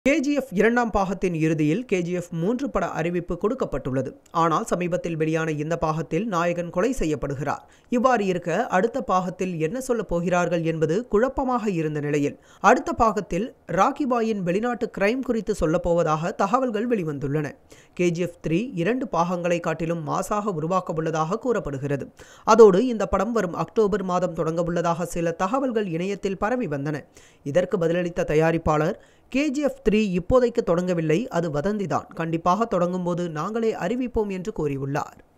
KGF இரண்டாம் பாகத்தின் இறுதியில் கேஜிஎஃப் மூன்று பட அறிவிப்பு கொடுக்கப்பட்டுள்ளது ஆனால் சமீபத்தில் வெளியான இந்த பாகத்தில் நாயகன் கொலை செய்யப்படுகிறார் இவ்வாறு இருக்க அடுத்த பாகத்தில் என்ன சொல்லப் போகிறார்கள் என்பது குழப்பமாக இருந்த நிலையில் அடுத்த பாகத்தில் ராக்கி பாயின் வெளிநாட்டு கிரைம் குறித்து சொல்லப் போவதாக தகவல்கள் வெளிவந்துள்ளன கேஜிஎஃப் த்ரீ இரண்டு பாகங்களை காட்டிலும் மாசாக உருவாக்க உள்ளதாக கூறப்படுகிறது அதோடு இந்த படம் வரும் அக்டோபர் மாதம் தொடங்க உள்ளதாக சில தகவல்கள் இணையத்தில் பரவி வந்தன இதற்கு பதிலளித்த தயாரிப்பாளர் கேஜிஎஃப் த்ரீ இப்போதைக்கு தொடங்கவில்லை அது வதந்திதான் கண்டிப்பாக தொடங்கும் போது நாங்களே அறிவிப்போம் என்று கூறியுள்ளார்